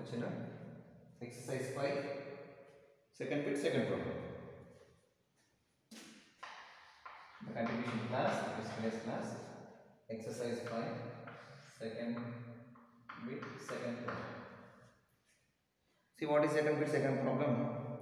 వచ్చిన exercise five second bit second problem The continuation class, displays class, exercise 5, second bit, second problem. See what is second bit, second problem?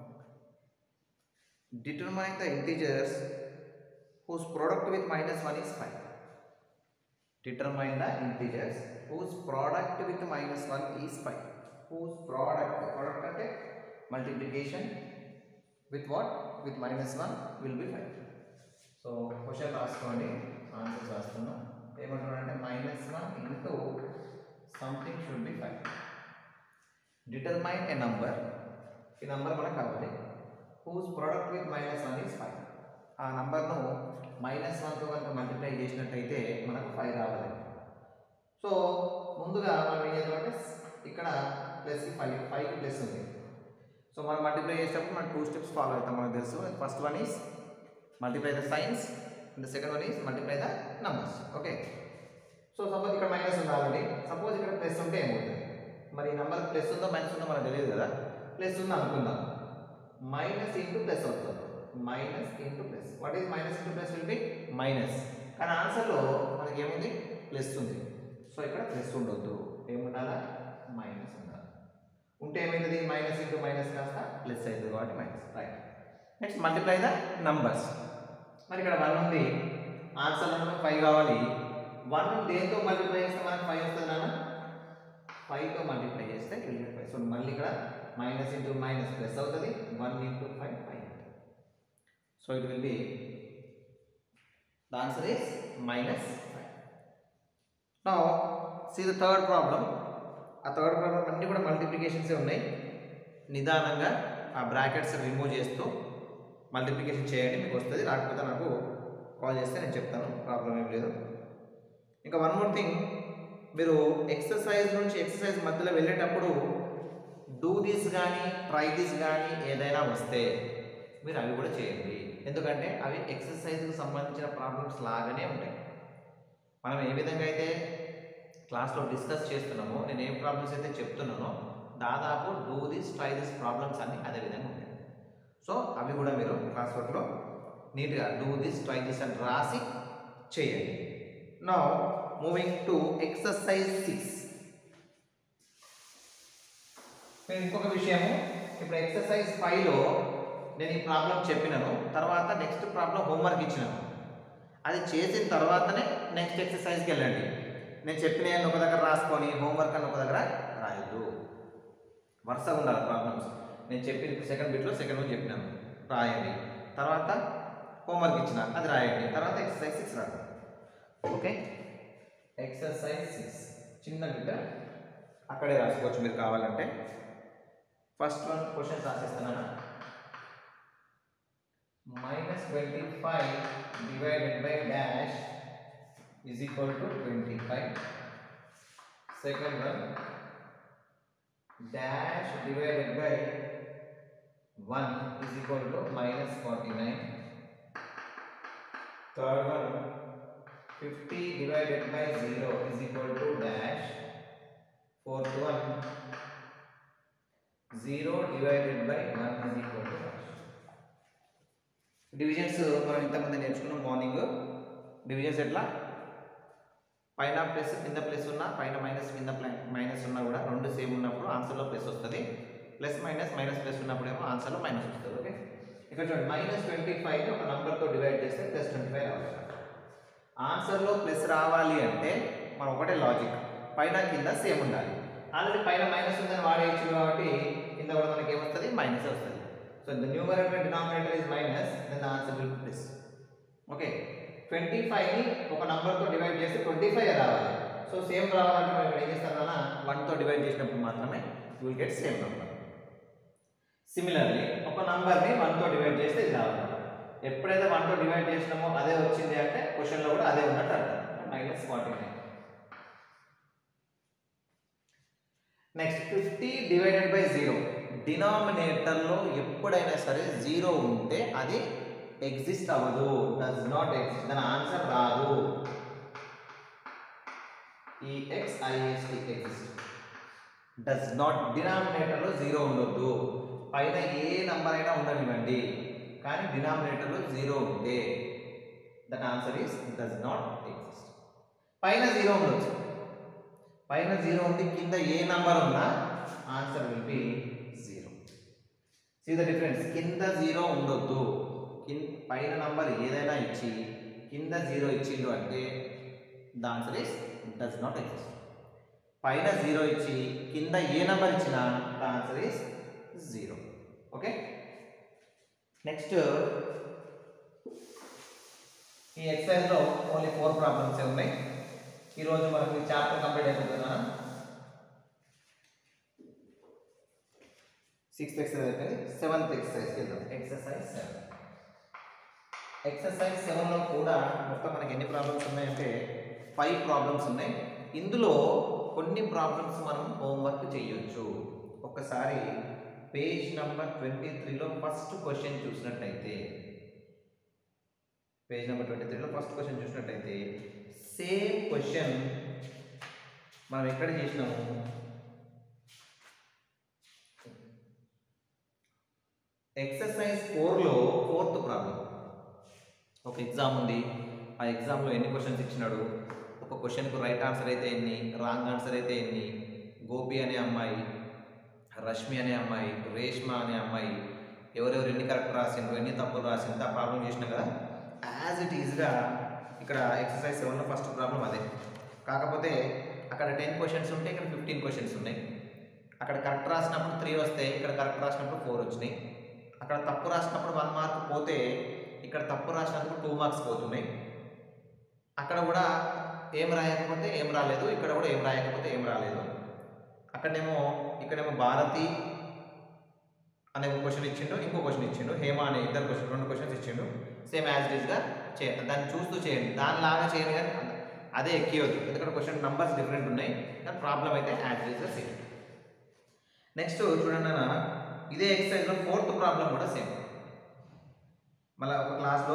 Determine the integers whose product with minus 1 is 5. Determine the integers whose product with minus 1 is 5. Whose product, product అంటే multiplication with what? With minus 1 will be 5. So question రాసుకోండి answers రాస్తున్నాం ఏమంటున్నాడంటే minus one into something should be five determine a number ఈ number మనకు కావాలి whose product with minus one is five ఆ నంబర్ను minus వన్తో కనుక మల్టిప్లై చేసినట్టయితే మనకు ఫైవ్ రావాలి సో ముందుగా మనం ఏం చేద్దామంటే ఇక్కడ ప్లస్ ఫైవ్ ఫైవ్ ప్లస్ ఉంది సో మనం మల్టిప్లై చేసేటప్పుడు మనం టూ స్టెప్స్ ఫాలో అవుతాం మనకు తెలుసు first one is multiply the signs and the second one is multiply the numbers okay so suppose ఇక్కడ మైనస్ ఉంది ఆల్రెడీ సపోజ్ ఇక్కడ ప్లస్ ఉంటే ఏమవుతుంది మరి ఈ నెంబర్ ప్లస్ ఉందో మైనస్ ఉందో మనకు తెలియదు కదా ప్లస్ ఉందో అనుకుందాం మైనస్ ఇంటూ ప్లస్ అవుతుంది minus into plus what is minus into plus will be minus కానీ ఆన్సర్లో మనకి ఏముంది ప్లస్ ఉంది సో ఇక్కడ ప్లస్ ఉండొద్దు ఏముండాలా మైనస్ ఉండాలి ఉంటే ఏమైతుంది మైనస్ ఇంటూ మైనస్ కాస్త ప్లస్ అవుతుంది కాబట్టి minus right next multiply the numbers మరి ఇక్కడ వన్ ఉంది ఆన్సర్ మనకు ఫైవ్ కావాలి వన్ దేంతో మల్టిప్లై చేస్తే మనకు ఫైవ్ వస్తుంది నాన్న ఫైవ్తో మల్టిప్లై చేస్తే విల్ ఫైవ్ సో మళ్ళీ ఇక్కడ మైనస్ ఇంటూ మైనస్ ప్లస్ అవుతుంది one into five five so it will be the answer is minus five now see the third problem ఆ థర్డ్ ప్రాబ్లం అన్నీ కూడా మల్టిప్లికేషన్సే ఉన్నాయి నిదానంగా ఆ బ్రాకెట్స్ రిమూవ్ చేస్తూ మల్టిప్లికేషన్ చేయండి మీకు వస్తుంది రాకపోతే నాకు కాల్ చేస్తే నేను చెప్తాను ప్రాబ్లం ఏం లేదు ఇంకా వన్ మోర్ థింగ్ మీరు ఎక్సర్సైజ్ నుంచి ఎక్సర్సైజ్ మధ్యలో వెళ్ళేటప్పుడు డూ దిస్ కానీ ట్రై దిస్ కానీ ఏదైనా వస్తే మీరు అవి కూడా చేయండి ఎందుకంటే అవి ఎక్సర్సైజ్కి సంబంధించిన ప్రాబ్లమ్స్ లాగానే ఉంటాయి మనం ఏ విధంగా అయితే క్లాస్లో డిస్కస్ చేస్తున్నామో నేను ఏ ప్రాబ్లమ్స్ అయితే చెప్తున్నానో దాదాపు do this try this problems అన్ని అదే విధంగా ఉంటాయి సో అవి కూడా మీరు క్లాస్ వర్క్లో నీట్గా డూ దిస్ ట్రై దిస్ అని రాసి చేయండి now moving to exercise six నేను ఇంకొక విషయము ఇప్పుడు ఎక్సర్సైజ్ ఫైవ్లో నేను ఈ ప్రాబ్లం చెప్పినాను తర్వాత నెక్స్ట్ ప్రాబ్లం హోంవర్క్ ఇచ్చినాను అది చేసిన తర్వాతనే నెక్స్ట్ ఎక్సర్సైజ్కి వెళ్ళండి నేను చెప్పిన ఒక దగ్గర రాసుకొని హోంవర్క్ అని ఒక దగ్గర రాయొద్దు వరుసగా ఉండాలి ప్రాబ్లమ్స్ నేను చెప్పింది సెకండ్ బిట్లో సెకండ్ వన్ చెప్పినాను రాయండి తర్వాత హోంవర్క్ ఇచ్చిన అది రాయండి తర్వాత ఎక్సర్సైజ్ సిక్స్ రాయండి ఓకే ఎక్సర్సైజ్ సిక్స్ చిన్న బిడ్డ అక్కడే రాసుకోవచ్చు మీరు కావాలంటే ఫస్ట్ వన్ క్వశ్చన్స్ రాసేస్తున్నాను minus twenty five divided by dash is equal to twenty five second one dash divided by 1 is equal to minus 49 third one 50 divided by 0 is equal to dash fourth one 0 divided by 1 is equal to dash divisions మనం ఇంతమంది నేర్చుకున్నాం morning divisions ఎట్లా పైన plus కింద plus ఉన్నా పైన minus కింద minus ఉన్నా కూడా రెండు సేమ్ ఉన్నప్పుడు ఆన్సర్లో ప్లస్ వస్తుంది ప్లస్ మైనస్ మైనస్ ప్లస్ ఉన్నప్పుడు ఏమో ఆన్సర్లో మైనస్ వస్తుంది ఓకే ఇక్కడ చూడండి మైనస్ ట్వంటీ ఫైవ్ ఒక నంబర్తో డివైడ్ చేస్తే ప్లస్ ట్వంటీ ఫైవ్ రావాలి ఆన్సర్లో ప్లస్ రావాలి అంటే మనం ఒకటే లాజిక్ పైన కింద సేమ్ ఉండాలి ఆల్రెడీ పైన మైనస్ ఉందని వాడేయచ్చు కాబట్టి కింద కూడా మనకి ఏమొస్తుంది మైనస్ వస్తుంది so the numerator denominator is minus then answer will plus okay twenty ఫైవ్ని ఒక నంబర్తో డివైడ్ చేస్తే ట్వంటీ ఫైవ్ రావాలి సో సేమ్ రావాలంటే మనం ఇక్కడ ఏం చేస్తామన్నా వన్తో డివైడ్ చేసినప్పుడు మాత్రమే you will get same number similarly ఒక నంబర్ని వన్తో డివైడ్ చేస్తే ఇది రావాలి ఎప్పుడైతే వన్తో డివైడ్ చేసినామో అదే వచ్చింది అంటే క్వశ్చన్లో కూడా అదే ఉన్నట్టు అర్థం minus forty nine next fifty divided by zero డినామినేటర్లో ఎప్పుడైనా సరే జీరో ఉంటే అది ఎగ్జిస్ట్ అవ్వదు డస్ నాట్ ఎగ్జిస్ట్ దాని ఆన్సర్ రాదు E X IST exist does not డినామినేటర్లో జీరో ఉండొద్దు పైన ఏ నంబర్ అయినా ఉండనివ్వండి కానీ డినామినేటర్లో జీరో ఉంటే that answer is does not exist పైన జీరో ఉండొచ్చు పైన జీరో ఉంది కింద ఏ నంబర్ ఉన్నా answer will be zero see the difference కింద జీరో ఉండొద్దు కింద పైన నంబర్ ఏదైనా ఇచ్చి కింద జీరో ఇచ్చిండు అంటే the answer is does not exist పైన జీరో ఇచ్చి కింద ఏ నెంబర్ ఇచ్చినా the answer is zero okay next ఈ ఎక్సర్సైజ్లో ఓన్లీ ఫోర్ ప్రాబ్లమ్స్ ఉన్నాయి ఈరోజు మనకు ఈ చాప్టర్ కంప్లీట్ అయిపోతుందా సిక్స్త్ ఎక్సర్సైజ్ అయిపోయింది సెవెంత్ ఎక్సర్సైజ్కి వెళ్దాం ఎక్సర్సైజ్ సెవెన్ ఎక్సర్సైజ్ సెవెన్లో కూడా మొత్తం మనకి ఎన్ని ప్రాబ్లమ్స్ ఉన్నాయంటే ఫైవ్ ప్రాబ్లమ్స్ ఉన్నాయి ఇందులో కొన్ని ప్రాబ్లమ్స్ మనం హోంవర్క్ చేయొచ్చు ఒకసారి పేజ్ నెంబర్ ట్వంటీ త్రీలో ఫస్ట్ క్వశ్చన్ చూసినట్టయితే పేజ్ నెంబర్ ట్వంటీ త్రీలో ఫస్ట్ క్వశ్చన్ చూసినట్టయితే సేమ్ క్వశ్చన్ మనం ఎక్కడ చేసినాము ఎక్సర్సైజ్ ఫోర్లో ఫోర్త్ ప్రాబ్లం ఒక ఎగ్జామ్ ఉంది ఆ ఎగ్జామ్లో ఎన్ని క్వశ్చన్స్ ఇచ్చినాడు ఒక క్వశ్చన్కు రైట్ ఆన్సర్ అయితే ఎన్ని రాంగ్ ఆన్సర్ అయితే ఎన్ని గోపి అనే అమ్మాయి రష్మి అనే అమ్మాయి రేష్మ అనే అమ్మాయి ఎవరెవరు ఎన్ని కరెక్ట్ రాసిండ్రు ఎన్ని తప్పులు రాసిండ్రు ఆ ప్రాబ్లం చేసినా కదా యాజ్ ఇట్ ఈజ్గా ఇక్కడ ఎక్సర్సైజ్ సెవెన్లో ఫస్ట్ ప్రాబ్లం అదే కాకపోతే అక్కడ టెన్ క్వశ్చన్స్ ఉంటే ఇక్కడ ఫిఫ్టీన్ క్వశ్చన్స్ ఉన్నాయి అక్కడ కరెక్ట్ రాసినప్పుడు త్రీ వస్తాయి ఇక్కడ కరెక్ట్ రాసినప్పుడు ఫోర్ వచ్చినాయి అక్కడ తప్పు రాసినప్పుడు వన్ మార్క్ పోతే ఇక్కడ తప్పు రాసినందుకు టూ మార్క్స్ పోతున్నాయి అక్కడ కూడా ఏం రాయకపోతే ఏం రాలేదు ఇక్కడ కూడా ఏం రాయకపోతే ఏం రాలేదు అక్కడనేమో ఇక్కడేమో భారతి అనే ఒక క్వశ్చన్ ఇచ్చిండు ఇంకో క్వశ్చన్ ఇచ్చిండు హేమ అనే ఇద్దరు క్వశ్చన్ రెండు క్వశ్చన్స్ ఇచ్చిండు సేమ్ యాజ్ ఇట్ ఈస్గా చేయండి దాన్ని చూస్తూ చేయండి దానిలాగా చేయండి కానీ అదే ఎక్కియొద్దు ఎందుకంటే క్వశ్చన్ నంబర్స్ డిఫరెంట్ ఉన్నాయి కానీ ప్రాబ్లం అయితే యాజ్ ఇట్ ఈస్గా సేమ్ నెక్స్ట్ చూడండి అన్న ఇదే ఎక్సర్సైజ్లో ఫోర్త్ ప్రాబ్లం కూడా సేమ్ మళ్ళీ ఒక క్లాస్లో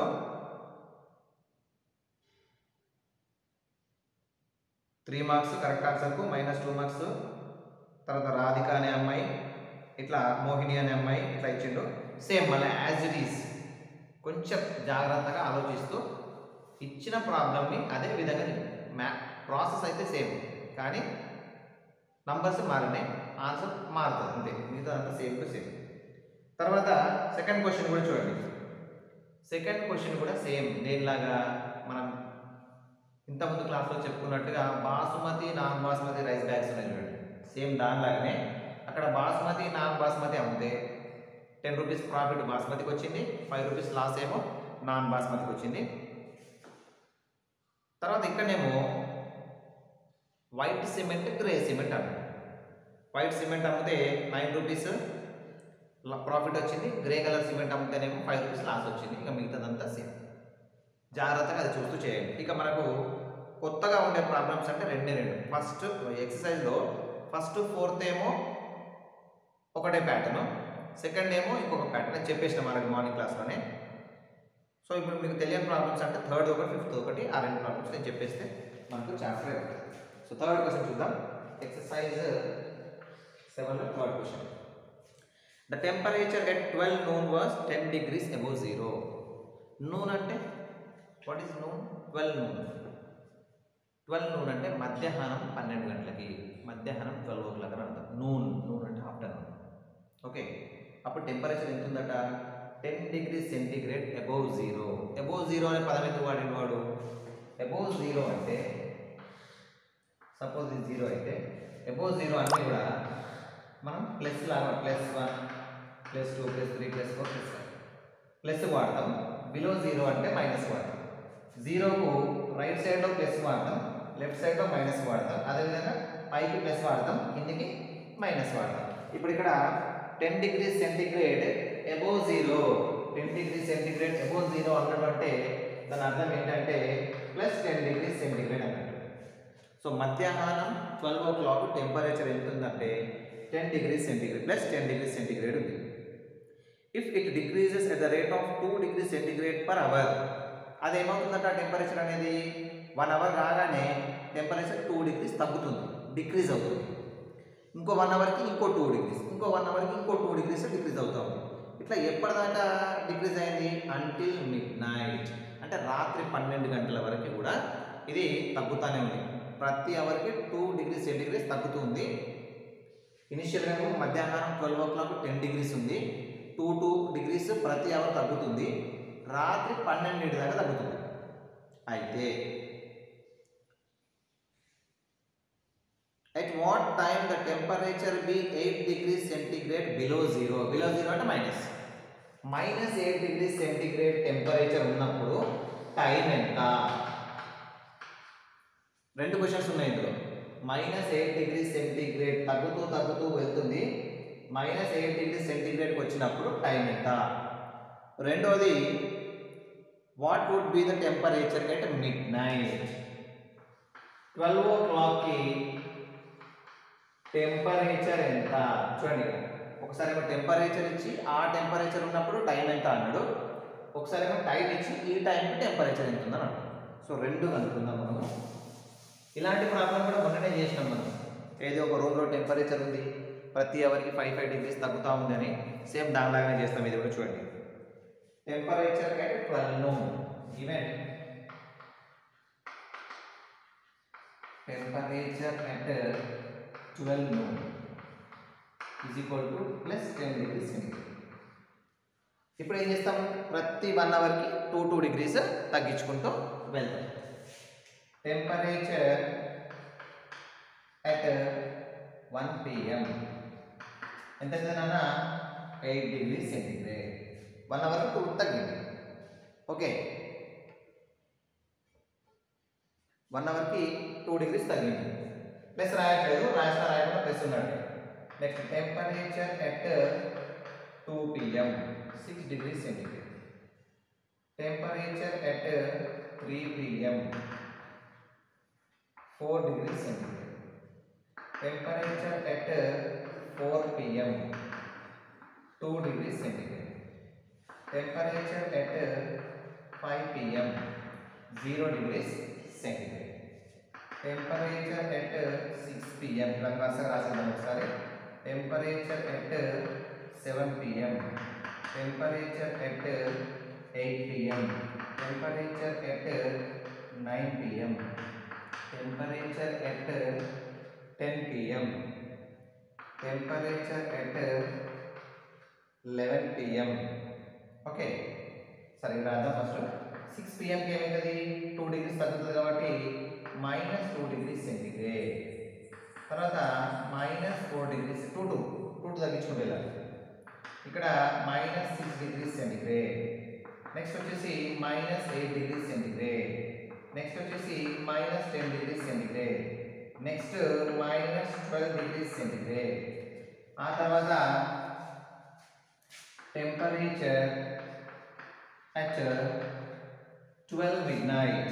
త్రీ మార్క్స్ కరెక్ట్ ఆన్సర్కు మైనస్ టూ మార్క్స్ తర్వాత రాధిక అనే అమ్మాయి ఇట్లా మోహిని అనే అమ్మాయి ఇట్లా ఇచ్చిండు సేమ్ మళ్ళీ యాజ్ ఇట్ ఈస్ కొంచెం జాగ్రత్తగా ఆలోచిస్తూ ఇచ్చిన ప్రాబ్లమ్ని అదే విధంగా మ్యా ప్రాసెస్ అయితే సేమ్ కానీ నంబర్స్ మారినాయి ఆన్సర్ మారుతుంది అంతే మిగతా అంతా సేమ్ టు సేమ్ తర్వాత సెకండ్ క్వశ్చన్ కూడా చూడండి సెకండ్ క్వశ్చన్ కూడా సేమ్ దేనిలాగా మనం ఇంతకుముందు క్లాస్లో చెప్పుకున్నట్టుగా basmati non basmati rice bags ఉన్నాయి చూడండి సేమ్ దానిలాగానే అక్కడ బాసుమతి నాన్ బాసుమతి అమ్మితే టెన్ రూపీస్ ప్రాఫిట్ బాస్మతికి వచ్చింది ఫైవ్ రూపీస్ లాస్ ఏమో నాన్ బాస్మతికి వచ్చింది తర్వాత ఇక్కడనేమో వైట్ సిమెంట్ గ్రే సిమెంట్ అన్నాడు వైట్ సిమెంట్ అమ్మితే నైన్ రూపీస్ ప్రాఫిట్ వచ్చింది గ్రే కలర్ సిమెంట్ అమ్మితేనేమో ఫైవ్ రూపీస్ లాస్ వచ్చింది ఇక మిగతాదంతా సేమ్ జాగ్రత్తగా అది చూస్తూ చేయండి ఇక మనకు కొత్తగా ఉండే ప్రాబ్లమ్స్ అంటే రెండే రెండు ఫస్ట్ ఎక్సర్సైజ్లో ఫస్ట్ ఫోర్త్ ఏమో ఒకటే ప్యాటర్న్ సెకండ్ ఏమో ఇంకొక ప్యాటర్న్ చెప్పేసిన మనకి మార్నింగ్ క్లాస్లోనే సో ఇప్పుడు మీకు తెలియని ప్రాబ్లమ్స్ అంటే థర్డ్ ఒకటి ఫిఫ్త్ ఒకటి ఆ రెండు ప్రాబ్లమ్స్ నేను చెప్పేస్తే మనకు చాప్టర్ అయిపోతుంది సో థర్డ్ క్వశ్చన్ చూద్దాం ఎక్సర్సైజ్ సెవెన్లో third question the temperature at twelve noon was ten degrees above zero noon అంటే what is noon twelve noon twelve noon అంటే మధ్యాహ్నం పన్నెండు గంటలకి మధ్యాహ్నం ట్వెల్వ్ ఓ క్లాక్ అని అర్థం నూన్ నూన్ అంటే ఆఫ్టర్నూన్ ఓకే అప్పుడు టెంపరేచర్ ఎంత ఉందట ten degree centigrade above zero above zero అనే పదం ఎందుకు వాడిన వాడు అబౌవ్ జీరో అంటే సపోజ్ ఇది జీరో అయితే అబౌవ్ జీరో అన్నీ కూడా మనం ప్లస్ లాగా plus one plus two plus three plus four plus five plus వాడతాం బిలో జీరో అంటే మైనస్ వాడతాం జీరోకు రైట్ సైడ్లో ప్లస్ వాడతాం లెఫ్ట్ సైడ్లో మైనస్ వాడతాం అదేవిధంగా పైకి ప్లస్ వాడతాం కిందికి మైనస్ వాడతాం ఇప్పుడు ఇక్కడ ten degree centigrade above zero ten degree centigrade above zero అన్నట్టు అంటే దాని అర్థం ఏంటంటే ప్లస్ టెన్ డిగ్రీ సెంటిగ్రేడ్ అన్నట్టు సో మధ్యాహ్నం ట్వెల్వ్ ఓ క్లాక్ టెంపరేచర్ ఎంత ఉందంటే ten degree centigrade plus ten degree centigrade ఉంది if it decreases at the rate of two degree centigrade per hour అది ఏమవుతుందంట టెంపరేచర్ అనేది వన్ అవర్ రాగానే temperature two degrees తగ్గుతుంది డిక్రీజ్ అవుతుంది ఇంకో వన్ అవర్కి ఇంకో టూ డిగ్రీస్ ఇంకో వన్ అవర్కి ఇంకో టూ డిగ్రీస్ డిక్రీజ్ అవుతూ ఉంది ఇట్లా ఎప్పటిదాకా డిక్రీజ్ అయింది అంటిల్ మిడ్ నైట్ అంటే రాత్రి పన్నెండు గంటల వరకు కూడా ఇది తగ్గుతూనే ఉంది ప్రతి అవర్కి టూ డిగ్రీ సెంటిగ్రేడ్ తగ్గుతుంది ఇనిషియల్గా మధ్యాహ్నం twelve o'clock ten degrees ఉంది టూ టూ డిగ్రీస్ ప్రతి అవర్ తగ్గుతుంది రాత్రి పన్నెండింటి దాకా తగ్గుతుంది అయితే at what time the temperature be 8 degrees centigrade below zero below zero అంటే minus minus eight degree centigrade temperature ఉన్నప్పుడు టైం ఎంత రెండు క్వశ్చన్స్ ఉన్నాయి ఇందులో మైనస్ ఎయిట్ డిగ్రీ సెంటిగ్రేడ్ తగ్గుతూ తగ్గుతూ వెళ్తుంది మైనస్ ఎయిట్ డిగ్రీ సెంటిగ్రేడ్కి వచ్చినప్పుడు టైం ఎంత రెండోది what would be the temperature at midnight twelve ఓ క్లాక్కి టెంపరేచర్ ఎంత చూడండి ఇక్కడ. ఒకసారి ఏమో టెంపరేచర్ ఇచ్చి ఆ టెంపరేచర్ ఉన్నప్పుడు టైం ఎంత అన్నాడు ఒకసారి ఏమో టైం ఇచ్చి ఈ టైంకి టెంపరేచర్ ఎంత ఉందని అన్నాడు సో రెండు కనుక్కుందాం మనము ఇలాంటి ప్రాబ్లం కూడా మొన్ననే చేసినాం మనం ఏదో ఒక రూమ్లో టెంపరేచర్ ఉంది ప్రతి అవర్కి ఫైవ్ ఫైవ్ డిగ్రీస్ తగ్గుతూ ఉందని సేమ్ దానిలాగానే చేస్తాం ఇది కూడా చూడండి temperature at twelve noon even temperature at twelve noon is equal to plus ten degrees centigrade ఇప్పుడు ఏం చేస్తాం ప్రతి వన్ అవర్కి టూ టూ డిగ్రీస్ తగ్గించుకుంటూ వెళ్తాం టెంపరేచర్ అట్ వన్ పిఎం ఎంత నాన్న eight degree centigrade one hour two తగ్గింది ఓకే వన్ అవర్కి టూ డిగ్రీస్ తగ్గింది ప్లస్ రాయట్లేదు రాసిన రాయకుండా ప్లస్ ఉన్నాడు next temperature at two PM six degree centigrade temperature at three PM four degree centigrade temperature at four PM two degree centigrade temperature at five PM zero degrees centigrade temperature at six PM ఇలా వరుసగా రాసేద్దాం ఒకసారి temperature at seven PM temperature at eight PM temperature at nine PM temperature at ten PM temperature at eleven PM okay సరే రాద్దాం first six పిఎంకి ఏమవుతుంది two degrees తగ్గుతుంది కాబట్టి minus two degrees centigrade తర్వాత minus four degrees two two two two తగ్గించుకుంటూ వెళ్ళాలి ఇక్కడ minus six degrees centigrade next వచ్చేసి minus eight degrees centigrade next వచ్చేసి minus ten degrees centigrade next minus twelve degrees centigrade ఆ తర్వాత temperature at twelve midnight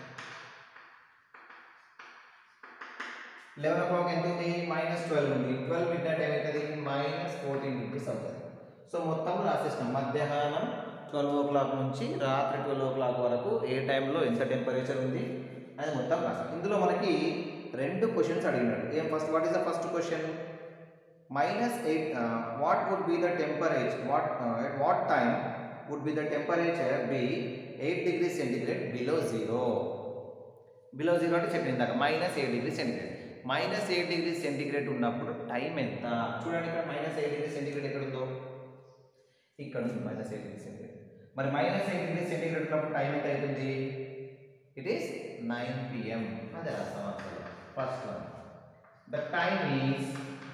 eleven o'clock ఎంత ఉంది minus twelve ఉంది ట్వెల్వ్ మిడ్ నైట్ ఏమవుతుంది minus fourteen degrees అవుతుంది so మొత్తం రాసేసినాం మధ్యాహ్నం ట్వెల్వ్ ఓ క్లాక్ నుంచి రాత్రి ట్వెల్వ్ ఓ క్లాక్ వరకు ఏ టైంలో ఎంత టెంపరేచర్ ఉంది అది మొత్తం రాసాం ఇందులో మనకి రెండు క్వశ్చన్స్ అడిగినాడు ఏం first what is the first question minus eight what would be the temperature what at what time would be the temperature be eight degree centigrade below zero below zero అంటే చెప్పింది ఇందాక minus eight degree centigrade minus eight degree centigrade ఉన్నప్పుడు time ఎంత చూడండి ఇక్కడ minus eight degree centigrade ఎక్కడ ఉందో ఇక్కడ ఉంది మైనస్ ఎయిట్ డిగ్రీ సెంటిగ్రేడ్ మరి మైనస్ ఎయిట్ డిగ్రీ సెంటిగ్రేడ్ ఉన్నప్పుడు టైం ఎంత అవుతుంది ఇట్ ఈస్ నైన్ పిఎం అదే రాస్తాం అసలు first one the time is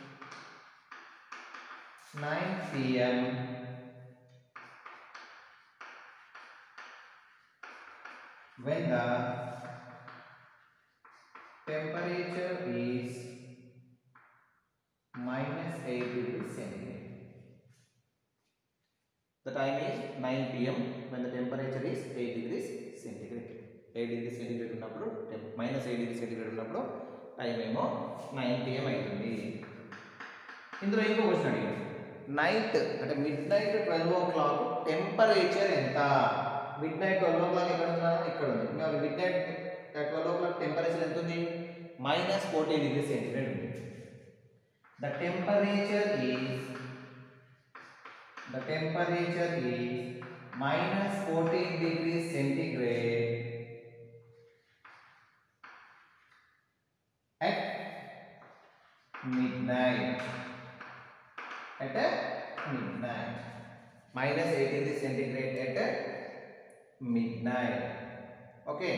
nine PM when the temperature is minus 8 degrees centigrade. The time is 9 pm when the temperature is 8 degrees centigrade. 8 degrees centigrade ఉన్నప్పుడు minus eight degree centigrade ఉన్నప్పుడు time ఏమో nine PM అవుతుంది ఇందులో ఇంకో question అడిగాడు night అంటే midnight twelve o'clock temperature ఎంత midnight twelve o'clock ఎక్కడ ఉందా ఇక్కడ ఉంది మేము midnight twelve o'clock temperature ఎంత ఉంది మైనస్ ఫోర్టీన్ డిగ్రీ సెంటిగ్రేడ్ ఉంది the temperature is the temperature is minus 14 degrees centigrade at midnight at midnight minus 8 degrees centigrade at midnight okay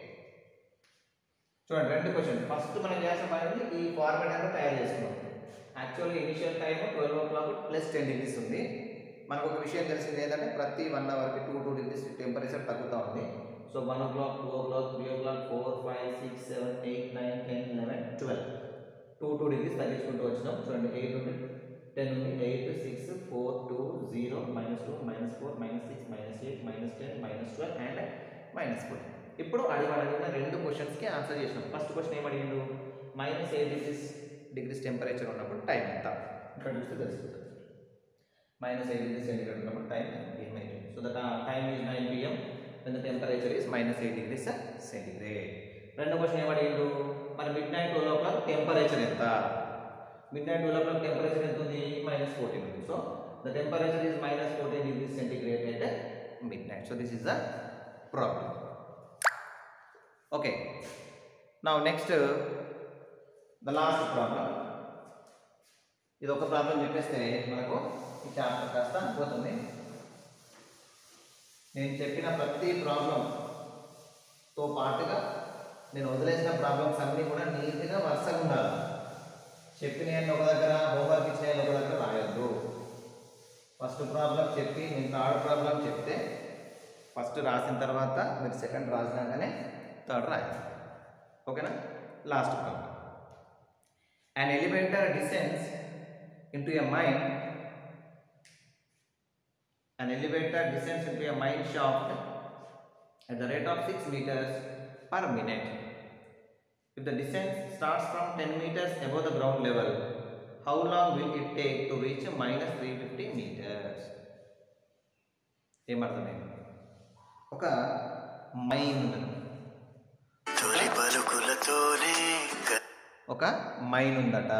చూడండి రెండు క్వశ్చన్ ఫస్ట్ మనం చేసిన పని ఈ format అంతా తయారు చేసుకున్నాం యాక్చువల్గా initial time twelve o'clock plus ten degrees ఉంది మనకు ఒక విషయం తెలిసింది ఏంటంటే ప్రతి వన్ అవర్కి టూ టూ డిగ్రీస్ టెంపరేచర్ తగ్గుతూ ఉంది so one o'clock two o'clock three o'clock four five six seven eight nine ten eleven twelve two two degrees తగ్గించుకుంటూ వచ్చినాం చూడండి ఎయిట్ ఉంది టెన్ ఉంది eight six four two zero minus two minus four minus six minus eight minus ten minus twelve and minus four ఇప్పుడు అడిగి అడిగిన రెండు క్వశ్చన్స్కి ఆన్సర్ చేసినాం ఫస్ట్ క్వశ్చన్ ఏం అడిగిండు minus eight degrees degrees temperature ఉన్నప్పుడు టైం ఎంత ఇక్కడ చూస్తే తెలుస్తుంది మైనస్ ఎయిట్ డిగ్రీస్ సెంటిగ్రేడ్ ఉన్నప్పుడు టైం ఏమైంది so that time is nine PM and the temperature is minus eight degrees centigrade రెండో క్వశ్చన్ ఏమడిగిండు మరి మిడ్ నైట్ టూ లోపల టెంపరేచర్ ఎంత మిడ్ నైట్ టూ లోపల టెంపరేచర్ ఎంత ఉంది మైనస్ ఫోర్టీన్ ఉంది so the temperature is minus fourteen degrees centigrade at midnight. So this is the problem. Okay. Now next, the last problem. ఇది ఒక problem చెప్పేస్తే మనకు ఈ చాప్టర్ కాస్త పోతుంది నేను చెప్పిన ప్రతి ప్రాబ్లంతో పాటుగా నేను వదిలేసిన ప్రాబ్లమ్స్ అన్నీ కూడా నీట్గా వరుసగా ఉండాలి చెప్పిన ఒక దగ్గర హోంవర్క్ ఇచ్చిన ఒక దగ్గర రాయొద్దు ఫస్ట్ ప్రాబ్లం చెప్పి నేను థర్డ్ ప్రాబ్లం చెప్తే ఫస్ట్ రాసిన తర్వాత మీరు సెకండ్ రాసినాకనే థర్డ్ రాయాలి ఓకేనా last problem an elevator descends into a mine an elevator descends into a mine shaft at the rate of 6 meters per minute. If the descent starts from 10 meters above the ground level, how long will it take to reach minus 350 meters? ఏమర్థమైంది ఒక mine ఉంది తొలి పలుకులతోనే క- ఒక mine ఉందట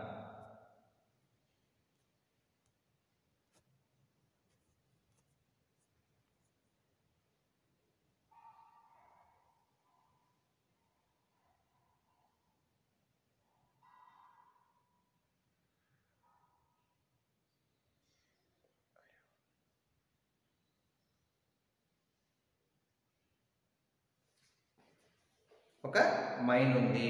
ఒక mine ఉంది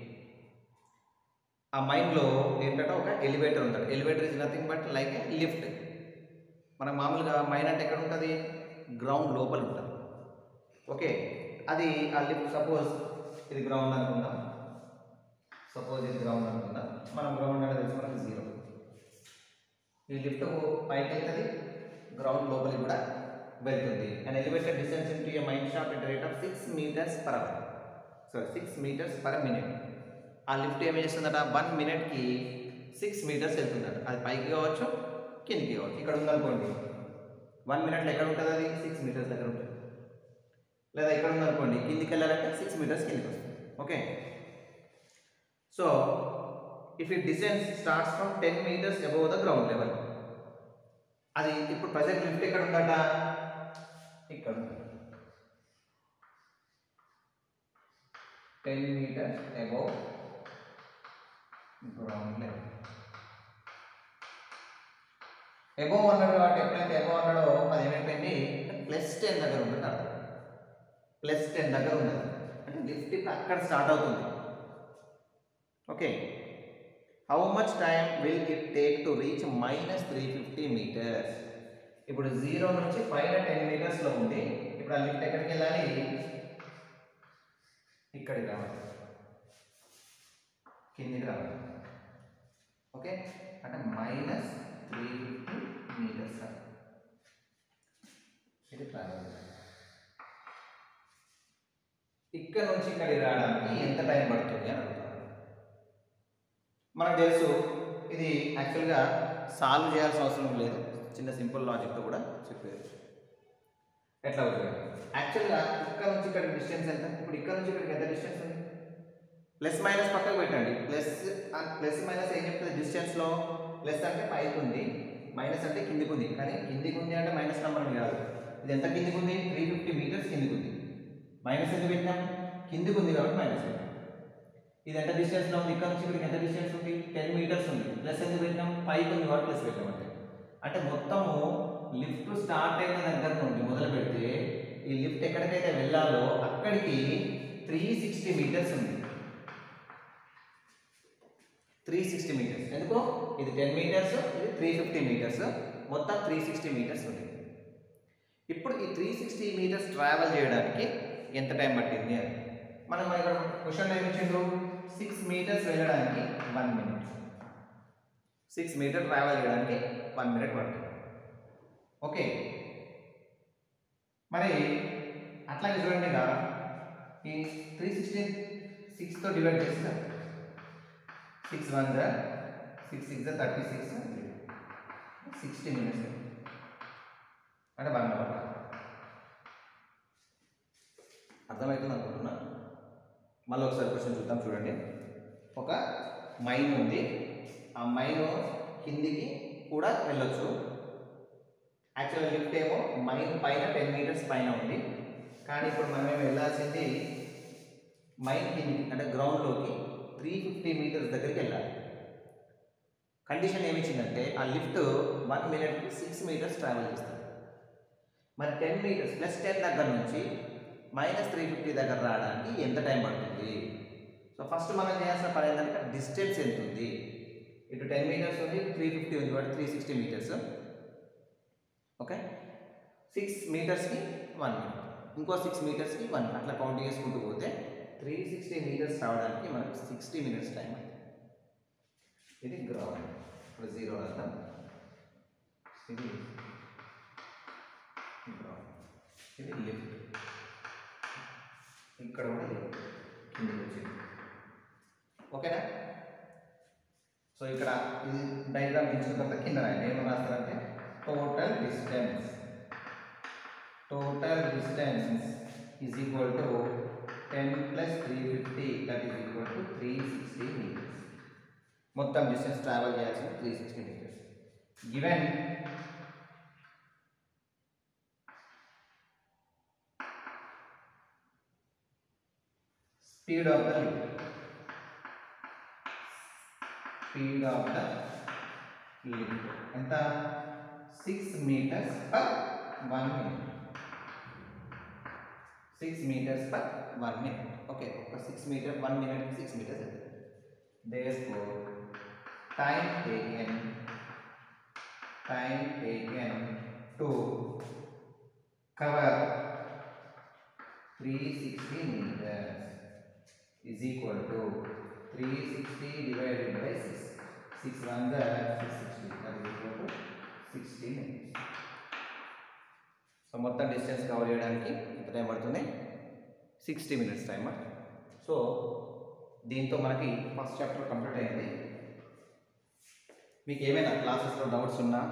ఆ మైన్లో ఏంటంటే ఒక ఎలివేటర్ ఉంటుంది elevator is nothing but like a lift మన మామూలుగా మైన్ అంటే ఎక్కడ ఉంటుంది గ్రౌండ్ లోపల ఉంటుంది ఓకే అది ఆ లిఫ్ట్ సపోజ్ ఇది గ్రౌండ్ అనుకుందాం సపోజ్ ఇది గ్రౌండ్ అనుకుందాం మనం గ్రౌండ్ అంటే తెలిసి మనకి జీరో ఈ లిఫ్ట్ పైకి వెళ్తుంది గ్రౌండ్ లోపలికి కూడా వెళ్తుంది and elevator distance into a mine shaft at rate of six metres per hour sorry six metres per minute ఆ లిఫ్ట్ ఏం చేస్తుందట వన్ మినిట్కి సిక్స్ మీటర్స్ వెళ్తుందట అది పైకి కావచ్చు కిందికి కావచ్చు ఇక్కడ ఉందనుకోండి వన్ మినిట్లో ఎక్కడ ఉంటుంది అది సిక్స్ మీటర్స్ దగ్గర ఉంటుంది లేదా ఇక్కడ ఉందనుకోండి కిందికి వెళ్ళాలంటే సిక్స్ మీటర్స్ కిందికి వస్తుంది okay so if it descends starts from ten metres above the ground level అది ఇప్పుడు ప్రజెంట్ లిఫ్ట్ ఎక్కడ ఉందట ఇక్కడ ఉంది ten metres above ground level above అన్నాడు కాబట్టి ఎప్పుడైతే అబౌవ్ అన్నాడో అది ఏమైపోయింది ప్లస్ టెన్ దగ్గర ఉంటుంది అర్థం ప్లస్ టెన్ దగ్గర ఉన్నది అంటే లిఫ్ట్ ఇప్పుడు అక్కడ స్టార్ట్ అవుతుంది okay how much time will it take to reach minus three fifty metres ఇప్పుడు జీరో నుంచి పైన టెన్ మీటర్స్లో ఉంది ఇప్పుడు ఆ లిఫ్ట్ ఎక్కడికి వెళ్ళాలి ఇక్కడికి రావాలి కిందికి రావాలి ఓకే అంటే మైనస్ త్రీ ఫిఫ్టీ మీటర్స్ ఇది ట్రావెల్ ఇక్కడ నుంచి ఇక్కడికి రావడానికి ఎంత టైం పడుతుంది అని అడుగుతాను మనకు తెలుసు ఇది యాక్చువల్గా సాల్వ్ చేయాల్సిన అవసరం లేదు చిన్న సింపుల్ లాజిక్తో కూడా చెప్పేది ఎట్లా అవుతుంది యాక్చువల్గా ఇక్కడ నుంచి ఇక్కడ డిస్టెన్స్ ఎంత ఇప్పుడు ఇక్కడ నుంచి ఇక్కడికి ఎంత డిస్టెన్స్ ఉంది ప్లస్ మైనస్ పక్కకు పెట్టండి ప్లస్ ప్లస్ మైనస్ ఏం చెప్తుంది డిస్టెన్స్లో ప్లస్ అంటే పైకి ఉంది మైనస్ అంటే కిందికి ఉంది కానీ కిందికి ఉంది అంటే మైనస్ నెంబర్ కాదు ఇది ఎంత కిందికి ఉంది త్రీ ఫిఫ్టీ మీటర్స్ కిందికి ఉంది మైనస్ ఎందుకు పెట్టినాం కిందికి ఉంది కాబట్టి మైనస్ పెట్టాం ఇది ఎంత డిస్టెన్స్లో ఉంది ఇక్కడ నుంచి ఇక్కడికి ఎంత డిస్టెన్స్ ఉంది టెన్ మీటర్స్ ఉంది ప్లస్ ఎందుకు పెట్టినాం పైకి ఉంది కాబట్టి ప్లస్ పెట్టాం అంటే అంటే మొత్తము లిఫ్ట్ స్టార్ట్ అయిన దగ్గర నుండి మొదలు పెడితే ఈ లిఫ్ట్ ఎక్కడికైతే వెళ్ళాలో అక్కడికి త్రీ సిక్స్టీ మీటర్స్ ఉంది త్రీ సిక్స్టీ మీటర్స్ ఎందుకు ఇది టెన్ మీటర్స్ ఇది త్రీ ఫిఫ్టీ మీటర్స్ మొత్తం త్రీ సిక్స్టీ మీటర్స్ ఉంది ఇప్పుడు ఈ త్రీ సిక్స్టీ మీటర్స్ ట్రావెల్ చేయడానికి ఎంత టైం పట్టింది అని మనం ఇక్కడ క్వశ్చన్ ఏమి ఇచ్చిండ్రు సిక్స్ మీటర్స్ వెళ్ళడానికి one minute six metre travel చేయడానికి వన్ మినిట్ పడుతుంది ఓకే మరి అట్లాగే చూడండి ఇక ఈ త్రీ సిక్స్టీ సిక్స్తో డివైడ్ చేస్తే సిక్స్ వన్ జా సిక్స్ సిక్స్ జా థర్టీ సిక్స్ సిక్స్టీ మినిట్స్ అంటే వన్ అవర్ అర్థమవుతుంది అనుకుంటున్నా మళ్ళీ ఒకసారి క్వశ్చన్ చూద్దాం చూడండి ఒక మైన్ ఉంది ఆ మైన్ కిందికి కూడా వెళ్ళొచ్చు యాక్చువల్ లిఫ్ట్ ఏమో మైన్ పైన టెన్ మీటర్స్ పైన ఉంది కానీ ఇప్పుడు మనం ఏమి వెళ్ళాల్సింది మైన్ కిందికి అంటే గ్రౌండ్లోకి త్రీ ఫిఫ్టీ మీటర్స్ దగ్గరికి వెళ్ళాలి కండిషన్ ఏమి ఇచ్చిందంటే ఆ లిఫ్ట్ వన్ మినిట్కి సిక్స్ మీటర్స్ ట్రావెల్ చేస్తుంది మరి టెన్ మీటర్స్ ప్లస్ టెన్ దగ్గర నుంచి మైనస్ త్రీ ఫిఫ్టీ దగ్గర రావడానికి ఎంత టైం పడుతుంది సో ఫస్ట్ మనం చేయాల్సిన పని ఏంటంటే డిస్టెన్స్ ఎంత ఉంది ఇటు టెన్ మీటర్స్ ఉంది త్రీ ఫిఫ్టీ ఉంది కాబట్టి three sixty metres okay six మీటర్స్కి వన్ మినిట్ ఇంకో సిక్స్ మీటర్స్కి వన్ అట్లా కౌంట్ చేసుకుంటూ పోతే త్రీ సిక్స్టీ మీటర్స్ రావడానికి మనకు సిక్స్టీ మినిట్స్ టైం అవుతుంది ఇది గ్రౌండ్ ఇప్పుడు జీరో వెళ్తాం ఇది గ్రౌండ్ ఇది లిఫ్ట్ ఇక్కడ కూడా లిఫ్ట్ కిందకి వచ్చింది ఓకేనా సో ఇక్కడ ఇది డయాగ్రామ్ ఇచ్చిన తర్వాత కింద రాయండి ఏమని రాస్తారంటే total distance total distance is equal to ten plus three fifty that is equal to three sixty metres మొత్తం డిస్టెన్స్ ట్రావెల్ చేయాల్సిన three sixty metres given speed of the lift speed of the lift ఎంత six metres per one minute six metres per one minute okay ఒక six metre one minute six metres therefore time taken time taken to cover 360 meters is equal to 360 divided by 6 6 1 the 660 that is equal to 60 minutes so మొత్తం distance cover చేయడానికి ఎంత time పడుతుంది sixty minutes time so దీంతో మనకి first chapter complete అయింది మీకు ఏమైనా క్లాసెస్లో డౌట్స్ ఉన్నా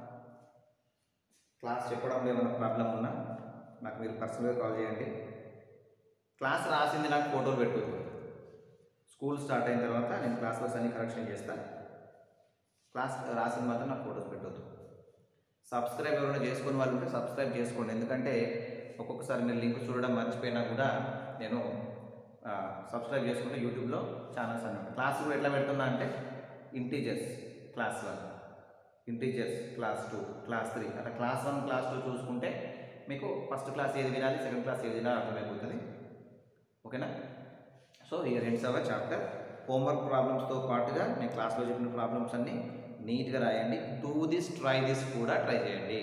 క్లాస్ చెప్పడంలో ఏమైనా ప్రాబ్లం ఉన్నా నాకు మీరు పర్సనల్గా కాల్ చేయండి క్లాస్ రాసింది నాకు ఫోటోలు పెట్టు స్కూల్ స్టార్ట్ అయిన తర్వాత నేను క్లాస్వర్స్ అన్ని కరెక్షన్ చేస్తాను క్లాస్ రాసింది మాత్రం నాకు ఫోటోస్ పెట్టొద్దు సబ్స్క్రైబ్ ఎవరైనా చేసుకుని వాళ్ళు ఉంటే సబ్స్క్రైబ్ చేసుకోండి ఎందుకంటే ఒక్కొక్కసారి మీరు లింక్ చూడడం మర్చిపోయినా కూడా నేను ఆ, సబ్స్క్రైబ్ చేసుకుంటే యూట్యూబ్లో ఛానల్స్ అన్నమాట క్లాస్ కూడా ఎట్లా పెడుతున్నా అంటే integers class one integers class two class three అట్లా క్లాస్ వన్ క్లాస్ టూ చూసుకుంటే మీకు ఫస్ట్ క్లాస్ ఏది వినాలి సెకండ్ క్లాస్ ఏది వినాలి అర్థమైపోతుంది ఓకేనా సో ఇక రెండు అవర్ చాప్టర్ హోంవర్క్ ప్రాబ్లమ్స్తో పాటుగా నేను క్లాస్లో చెప్పిన ప్రాబ్లమ్స్ అన్నీ నీట్గా రాయండి డూ దిస్ ట్రై దిస్ కూడా ట్రై చేయండి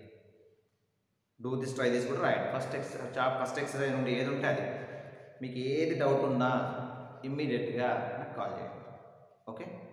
డూ దిస్ ట్రై దిస్ కూడా రాయండి first ex chap first exercise నుండి ఏది ఉంటే అది మీకు ఏది డౌట్ ఉన్నా ఇమ్మీడియట్గా నాకు కాల్ చేయండి ఓకే